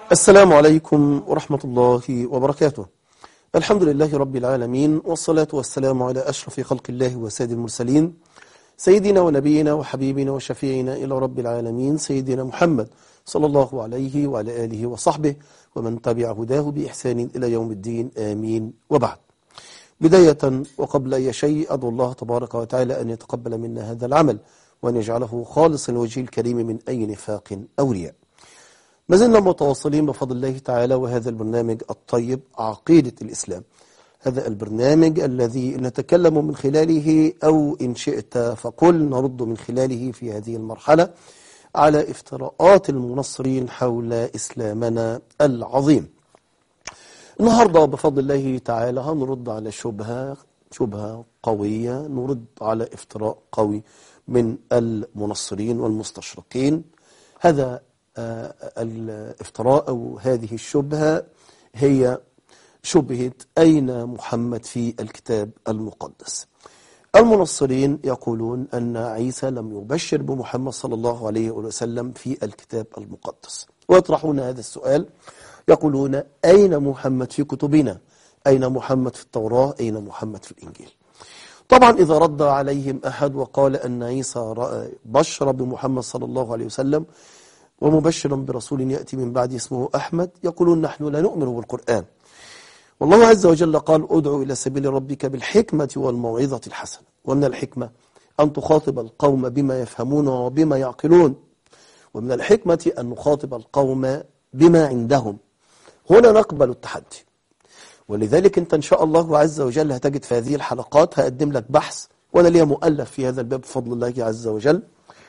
السلام عليكم ورحمة الله وبركاته الحمد لله رب العالمين والصلاة والسلام على أشرف خلق الله وسيد المرسلين سيدنا ونبينا وحبيبنا وشفيعنا إلى رب العالمين سيدنا محمد صلى الله عليه وعلى آله وصحبه ومن تبع هداه بإحسان إلى يوم الدين آمين وبعد بداية وقبل أي شيء أدعو الله تبارك وتعالى أن يتقبل منا هذا العمل وأن يجعله خالصا لوجه الكريم من أي نفاق أو رياء ما زلنا متواصلين بفضل الله تعالى وهذا البرنامج الطيب عقيدة الإسلام هذا البرنامج الذي نتكلم من خلاله أو إن شئت فقل نرد من خلاله في هذه المرحلة على افتراءات المنصرين حول إسلامنا العظيم النهاردة بفضل الله تعالى هنرد على شبهة شبهة قوية نرد على افتراء قوي من المنصرين والمستشرقين هذا آه، الافتراء أو هذه الشبهة هي شبهة أين محمد في الكتاب المقدس المنصرين يقولون أن عيسى لم يبشر بمحمد صلى الله عليه وسلم في الكتاب المقدس ويطرحون هذا السؤال يقولون أين محمد في كتبنا أين محمد في التوراة أين محمد في الإنجيل طبعا إذا رد عليهم أحد وقال أن عيسى رأى بشر بمحمد صلى الله عليه وسلم ومبشرا برسول يأتي من بعد اسمه أحمد يقولون نحن لا نؤمن بالقرآن والله عز وجل قال ادعو إلى سبيل ربك بالحكمة والموعظة الحسنة ومن الحكمة أن تخاطب القوم بما يفهمون وبما يعقلون ومن الحكمة أن نخاطب القوم بما عندهم هنا نقبل التحدي ولذلك أنت إن شاء الله عز وجل هتجد في هذه الحلقات هقدم لك بحث وأنا ليا مؤلف في هذا الباب بفضل الله عز وجل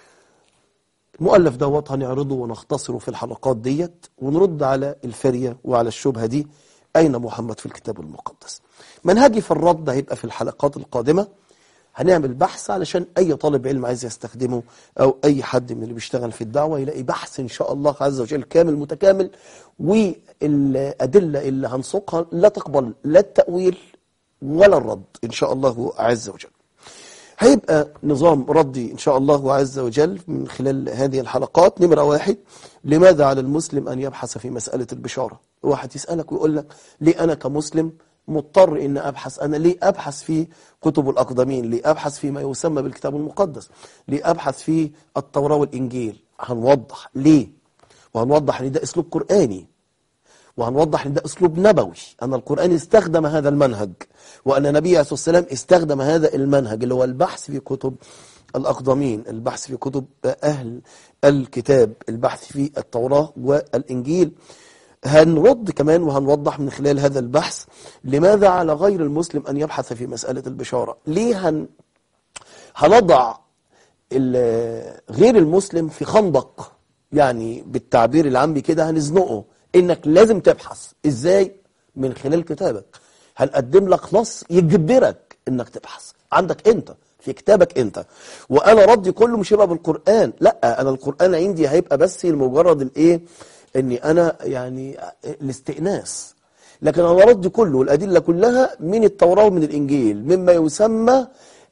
المؤلف دوت هنعرضه ونختصره في الحلقات ديت ونرد على الفرية وعلى الشبهة دي أين محمد في الكتاب المقدس منهجي في الرد هيبقى في الحلقات القادمة هنعمل بحث علشان أي طالب علم عايز يستخدمه أو أي حد من اللي بيشتغل في الدعوة يلاقي بحث إن شاء الله عز وجل كامل متكامل والأدلة اللي هنسوقها لا تقبل لا التأويل ولا الرد إن شاء الله عز وجل هيبقى نظام ردي إن شاء الله عز وجل من خلال هذه الحلقات نمرة واحد لماذا على المسلم أن يبحث في مسألة البشارة واحد يسألك ويقول لك ليه أنا كمسلم مضطر إن أبحث أنا ليه أبحث في كتب الأقدمين ليه أبحث فيما يسمى بالكتاب المقدس ليه أبحث في التوراة والإنجيل هنوضح ليه وهنوضح ان ده أسلوب قرآني وهنوضح ان ده أسلوب نبوي أن القرآن استخدم هذا المنهج وأن النبي عليه الصلاة والسلام استخدم هذا المنهج اللي هو البحث في كتب الأقدمين البحث في كتب أهل الكتاب البحث في التوراة والإنجيل هنرد كمان وهنوضح من خلال هذا البحث لماذا على غير المسلم أن يبحث في مسألة البشارة ليه هن هنضع غير المسلم في خندق يعني بالتعبير العامي كده هنزنقه انك لازم تبحث ازاي من خلال كتابك هنقدم لك نص يجبرك انك تبحث عندك انت في كتابك انت وانا ردي كله مش هيبقى بالقران لا انا القران عندي هيبقى بس لمجرد الايه اني انا يعني الاستئناس لكن انا ردي كله والادله كلها من التوراه ومن الانجيل مما يسمى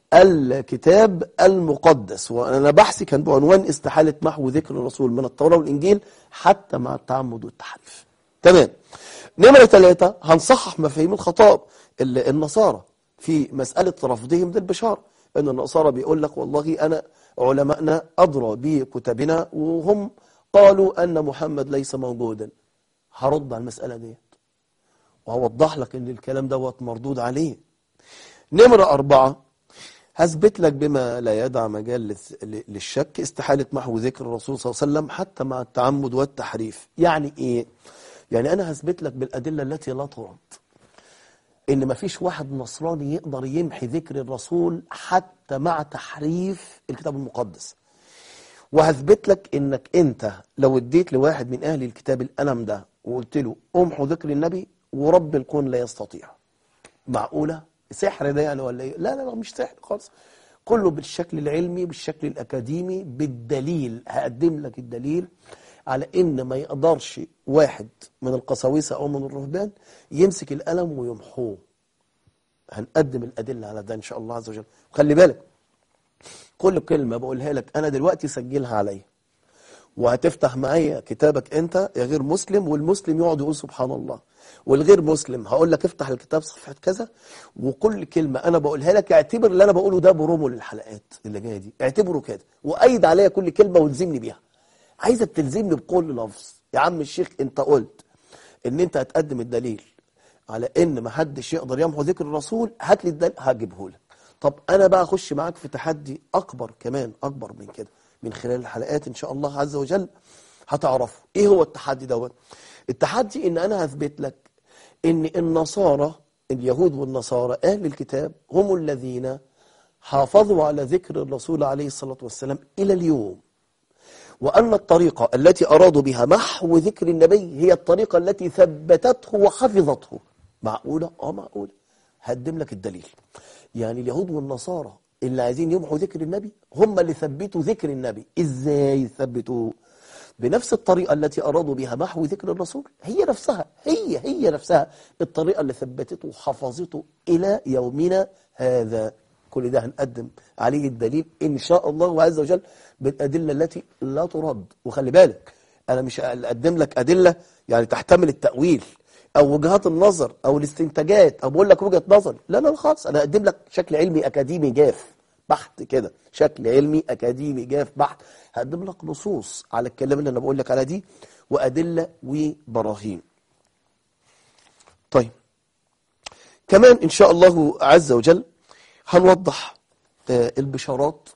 الكتاب المقدس وانا بحثي كان بعنوان استحاله محو ذكر الرسول من التوراه والانجيل حتى مع التعمد والتحريف تمام نمرة ثلاثة هنصحح مفاهيم الخطاب النصارى في مسألة رفضهم للبشارة أن النصارى بيقول لك والله أنا علماءنا أدرى بكتبنا وهم قالوا أن محمد ليس موجودا هرد على المسألة دي وهوضح لك أن الكلام دوت مردود عليه نمرة أربعة هثبت لك بما لا يدع مجال للشك استحالة محو ذكر الرسول صلى الله عليه وسلم حتى مع التعمد والتحريف يعني إيه؟ يعني أنا هثبت لك بالأدلة التي لا ترد إن ما فيش واحد نصراني يقدر يمحي ذكر الرسول حتى مع تحريف الكتاب المقدس وهثبت لك إنك أنت لو اديت لواحد من أهل الكتاب القلم ده وقلت له امحو ذكر النبي ورب الكون لا يستطيع معقولة؟ سحر ده يعني ولا ايه؟ لا لا لا مش سحر خالص كله بالشكل العلمي بالشكل الأكاديمي بالدليل هقدم لك الدليل على ان ما يقدرش واحد من القساوسة او من الرهبان يمسك القلم ويمحوه هنقدم الأدلة على ده إن شاء الله عز وجل خلي بالك كل كلمة بقولها لك أنا دلوقتي سجلها عليا وهتفتح معايا كتابك انت يا غير مسلم والمسلم يقعد يقول سبحان الله والغير مسلم هقول لك افتح الكتاب صفحة كذا وكل كلمة انا بقولها لك اعتبر اللي انا بقوله ده برومو للحلقات اللي جاية دي اعتبره كده وايد عليا كل كلمة والزمني بيها عايزك تلزمني بكل لفظ يا عم الشيخ انت قلت ان انت هتقدم الدليل على ان ما حدش يقدر يمحو ذكر الرسول هات لي الدليل هجيبه لك طب انا بقى اخش معاك في تحدي اكبر كمان اكبر من كده من خلال الحلقات ان شاء الله عز وجل هتعرفوا ايه هو التحدي دوت التحدي ان انا هثبت لك ان النصارى اليهود والنصارى اهل الكتاب هم الذين حافظوا على ذكر الرسول عليه الصلاة والسلام الى اليوم وأن الطريقة التي أرادوا بها محو ذكر النبي هي الطريقة التي ثبتته وحفظته معقولة؟ آه معقولة هقدم لك الدليل يعني اليهود والنصارى اللي عايزين يمحوا ذكر النبي هم اللي ثبتوا ذكر النبي ازاي ثبتوا بنفس الطريقة التي أرادوا بها محو ذكر الرسول هي نفسها هي هي نفسها الطريقة اللي ثبتته وحفظته إلى يومنا هذا كل ده هنقدم عليه الدليل إن شاء الله عز وجل بالأدلة التي لا ترد وخلي بالك أنا مش أقدم لك أدلة يعني تحتمل التأويل أو وجهات النظر أو الاستنتاجات أو بقول لك وجهة نظر لا لا خالص أنا أقدم لك شكل علمي أكاديمي جاف بحت كده شكل علمي أكاديمي جاف بحت هقدم لك نصوص على الكلام اللي أنا بقول لك على دي وأدلة وبراهين طيب كمان إن شاء الله عز وجل هنوضح البشارات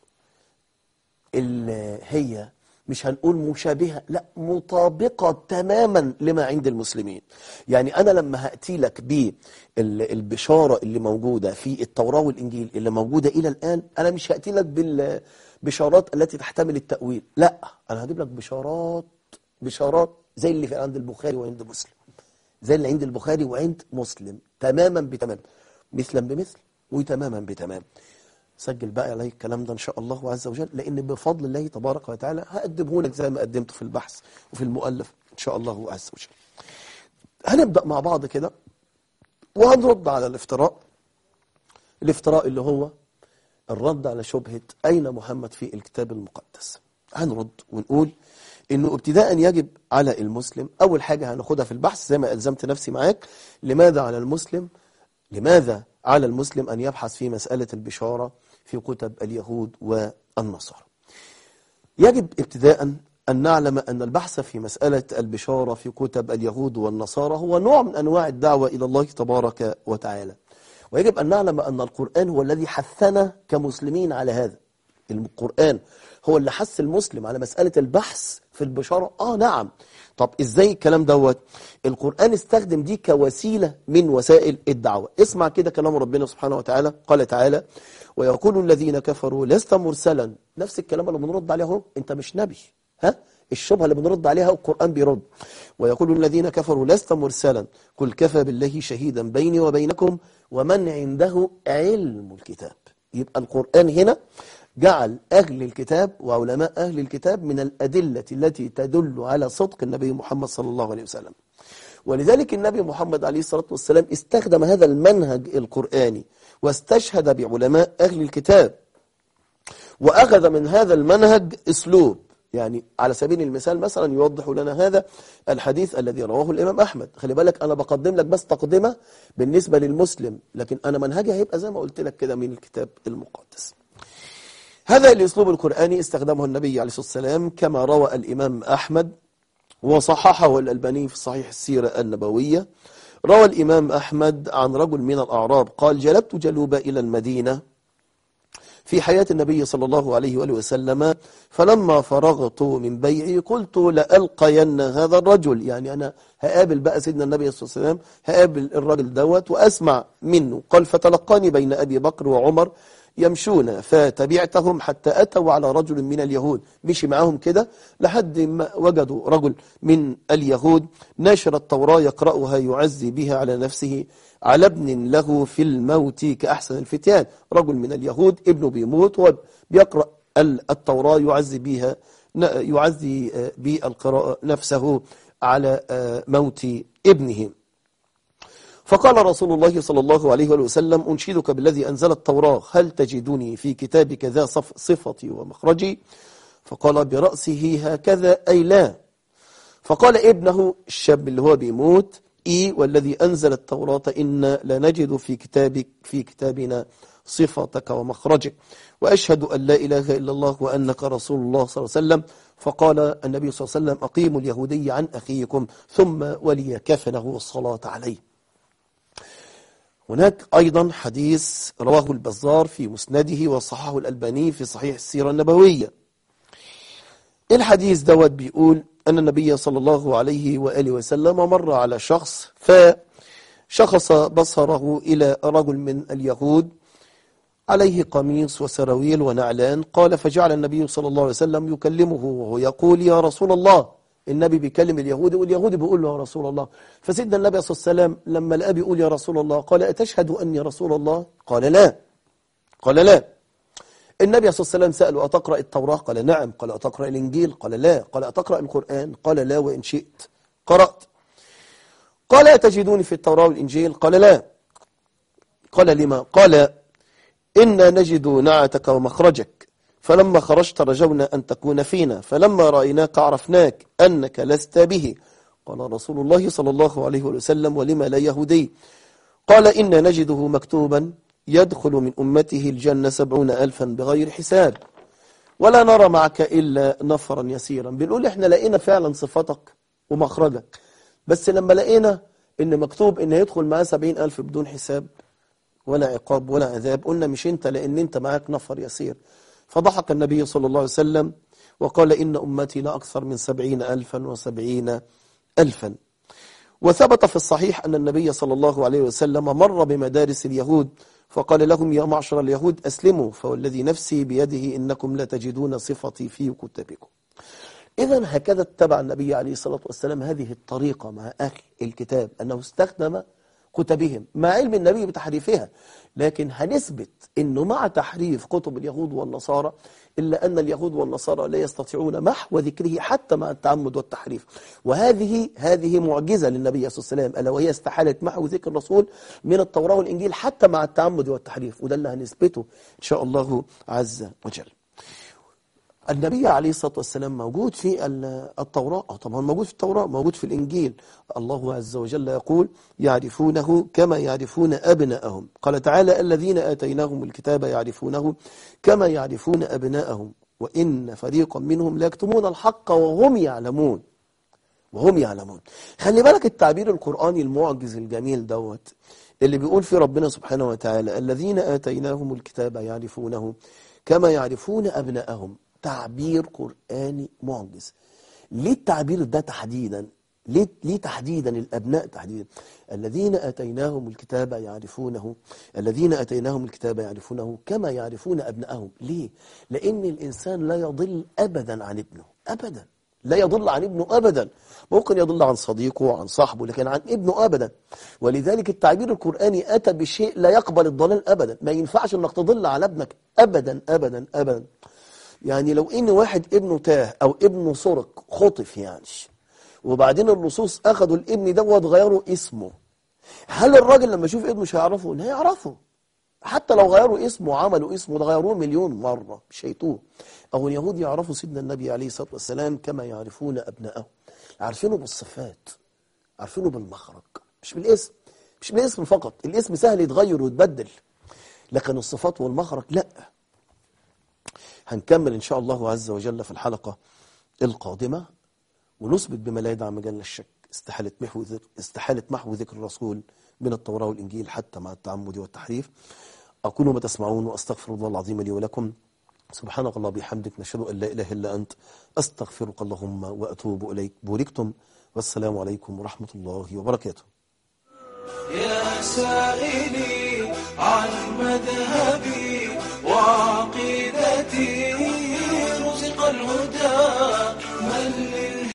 اللي هي مش هنقول مشابهة لا مطابقة تماما لما عند المسلمين يعني أنا لما هأتي لك بالبشارة اللي موجودة في التوراة والإنجيل اللي موجودة إلى الآن أنا مش هأتي لك بالبشارات التي تحتمل التأويل لا أنا هجيب لك بشارات بشارات زي اللي في عند البخاري وعند مسلم زي اللي عند البخاري وعند مسلم تماما بتمام مثلا بمثل وتماما بتمام سجل بقى علي الكلام ده إن شاء الله عز وجل لأن بفضل الله تبارك وتعالى هقدمه لك زي ما قدمته في البحث وفي المؤلف إن شاء الله عز وجل هنبدأ مع بعض كده وهنرد على الافتراء الافتراء اللي هو الرد على شبهة أين محمد في الكتاب المقدس هنرد ونقول انه ابتداء يجب على المسلم اول حاجة هناخدها في البحث زي ما الزمت نفسي معاك لماذا على المسلم لماذا على المسلم أن يبحث في مسألة البشارة في كتب اليهود والنصارى يجب ابتداء أن نعلم أن البحث في مسألة البشارة في كتب اليهود والنصارى هو نوع من أنواع الدعوة إلى الله تبارك وتعالى ويجب أن نعلم أن القرآن هو الذي حثنا كمسلمين على هذا القرآن هو اللي حث المسلم على مسألة البحث في البشارة آه نعم طب إزاي الكلام دوت القرآن استخدم دي كوسيلة من وسائل الدعوة اسمع كده كلام ربنا سبحانه وتعالى قال تعالى ويقول الذين كفروا لست مرسلا نفس الكلام اللي بنرد عليه اهو انت مش نبي ها الشبهة اللي بنرد عليها القرآن بيرد ويقول الذين كفروا لست مرسلا قل كفى بالله شهيدا بيني وبينكم ومن عنده علم الكتاب يبقى القرآن هنا جعل أهل الكتاب وعلماء أهل الكتاب من الأدلة التي تدل على صدق النبي محمد صلى الله عليه وسلم ولذلك النبي محمد عليه الصلاة والسلام استخدم هذا المنهج القرآني واستشهد بعلماء أهل الكتاب وأخذ من هذا المنهج أسلوب يعني على سبيل المثال مثلا يوضح لنا هذا الحديث الذي رواه الإمام أحمد خلي بالك أنا بقدم لك بس تقدمة بالنسبة للمسلم لكن أنا منهجي هيبقى زي ما قلت لك كده من الكتاب المقدس هذا الأسلوب القرآني استخدمه النبي عليه الصلاة والسلام كما روى الإمام أحمد وصححه الألباني في صحيح السيرة النبوية روى الإمام أحمد عن رجل من الأعراب قال جلبت جلوب إلى المدينة في حياة النبي صلى الله عليه وآله وسلم فلما فرغت من بيعي قلت لألقين هذا الرجل يعني أنا هقابل بقى سيدنا النبي صلى الله عليه وسلم هقابل الرجل دوت وأسمع منه قال فتلقاني بين أبي بكر وعمر يمشون فتبعتهم حتى أتوا على رجل من اليهود مشي معهم كده لحد ما وجدوا رجل من اليهود ناشر التوراة يقرأها يعزي بها على نفسه على ابن له في الموت كأحسن الفتيان رجل من اليهود ابنه بيموت وبيقرأ التوراة يعزي بها يعزي بالقراءة نفسه على موت ابنه فقال رسول الله صلى الله عليه وسلم أنشدك بالذي أنزل التوراة هل تجدني في كتابك ذا صفتي ومخرجي فقال برأسه هكذا أي لا فقال ابنه الشاب اللي هو بيموت إي والذي أنزل التوراة إن لنجد في كتابك في كتابنا صفتك ومخرجك وأشهد أن لا إله إلا الله وأنك رسول الله صلى الله عليه وسلم فقال النبي صلى الله عليه وسلم أقيموا اليهودي عن أخيكم ثم ولي كفنه الصلاة عليه هناك أيضا حديث رواه البزار في مسنده وصححه الألباني في صحيح السيرة النبوية الحديث دوت بيقول أن النبي صلى الله عليه وآله وسلم مر على شخص فشخص بصره إلى رجل من اليهود عليه قميص وسراويل ونعلان قال فجعل النبي صلى الله عليه وسلم يكلمه وهو يقول يا رسول الله النبي بيكلم اليهودي واليهودي بيقول له يا رسول الله فسيدنا النبي صلى الله عليه وسلم لما لقاه بيقول يا رسول الله قال أتشهد أني رسول الله قال لا قال لا النبي صلى الله عليه وسلم سأله أتقرأ التوراة قال نعم قال أتقرأ الإنجيل قال لا قال أتقرأ القرآن قال لا وإن شئت قرأت قال أتجدوني في التوراة والإنجيل قال لا قال لما قال إنا نجد نعتك ومخرجك فلما خرجت رجونا أن تكون فينا فلما رأيناك عرفناك أنك لست به قال رسول الله صلى الله عليه وسلم ولما لا يهودي قال إنا نجده مكتوبا يدخل من أمته الجنة سبعون ألفا بغير حساب ولا نرى معك إلا نفرا يسيرا بنقول إحنا لقينا فعلا صفتك ومخرجك بس لما لقينا إن مكتوب إن يدخل معاه سبعين ألف بدون حساب ولا عقاب ولا عذاب قلنا مش انت لان انت معاك نفر يسير فضحك النبي صلى الله عليه وسلم وقال إن أمتي لا أكثر من سبعين ألفا وسبعين ألفا وثبت في الصحيح أن النبي صلى الله عليه وسلم مر بمدارس اليهود فقال لهم يا معشر اليهود أسلموا فوالذي نفسي بيده إنكم لا تجدون صفتي في كتبكم إذا هكذا اتبع النبي عليه الصلاة والسلام هذه الطريقة مع أهل الكتاب أنه استخدم كتبهم مع علم النبي بتحريفها لكن هنثبت أنه مع تحريف كتب اليهود والنصارى إلا أن اليهود والنصارى لا يستطيعون محو ذكره حتى مع التعمد والتحريف وهذه هذه معجزة للنبي صلى الله عليه وسلم ألا وهي استحالة محو ذكر الرسول من التوراة والإنجيل حتى مع التعمد والتحريف وده اللي هنثبته إن شاء الله عز وجل النبي عليه الصلاة والسلام موجود في التوراة أو طبعا موجود في التوراة موجود في الإنجيل الله عز وجل يقول يعرفونه كما يعرفون أبناءهم قال تعالى الذين آتيناهم الكتاب يعرفونه كما يعرفون أبناءهم وإن فريقا منهم لا يكتمون الحق وهم يعلمون وهم يعلمون خلي بالك التعبير القرآني المعجز الجميل دوت اللي بيقول في ربنا سبحانه وتعالى الذين آتيناهم الكتاب يعرفونه كما يعرفون أبناءهم تعبير قرآني معجز ليه التعبير ده تحديدا ليه, ليه تحديدا الأبناء تحديدا الذين أتيناهم الكتاب يعرفونه الذين أتيناهم الكتاب يعرفونه كما يعرفون أبنائهم ليه لأن الإنسان لا يضل أبدا عن ابنه أبدا لا يضل عن ابنه أبدا ممكن يضل عن صديقه عن صاحبه لكن عن ابنه أبدا ولذلك التعبير القرآني أتى بشيء لا يقبل الضلال أبدا ما ينفعش أنك تضل على ابنك أبدا أبدا أبدا يعني لو ان واحد ابنه تاه او ابنه سرق خطف يعني وبعدين اللصوص اخدوا الابن دوت غيروا اسمه هل الراجل لما يشوف ابنه مش هيعرفه لا هيعرفه حتى لو غيروا اسمه وعملوا اسمه ده غيروه مليون مرة مش هيتوه أو اليهود يعرفوا سيدنا النبي عليه الصلاة والسلام كما يعرفون أبنائه عارفينه بالصفات عارفينه بالمخرج مش بالاسم مش بالاسم فقط الاسم سهل يتغير ويتبدل لكن الصفات والمخرج لا هنكمل إن شاء الله عز وجل في الحلقة القادمة ونثبت بما لا يدع مجال الشك استحالة محو ذكر, استحالة محو ذكر الرسول من التوراة والإنجيل حتى مع التعمد والتحريف أقول ما تسمعون وأستغفر الله العظيم لي ولكم سبحانك الله بحمدك نشهد أن لا إله إلا أنت أستغفرك اللهم وأتوب إليك بوركتم والسلام عليكم ورحمة الله وبركاته يا سائلي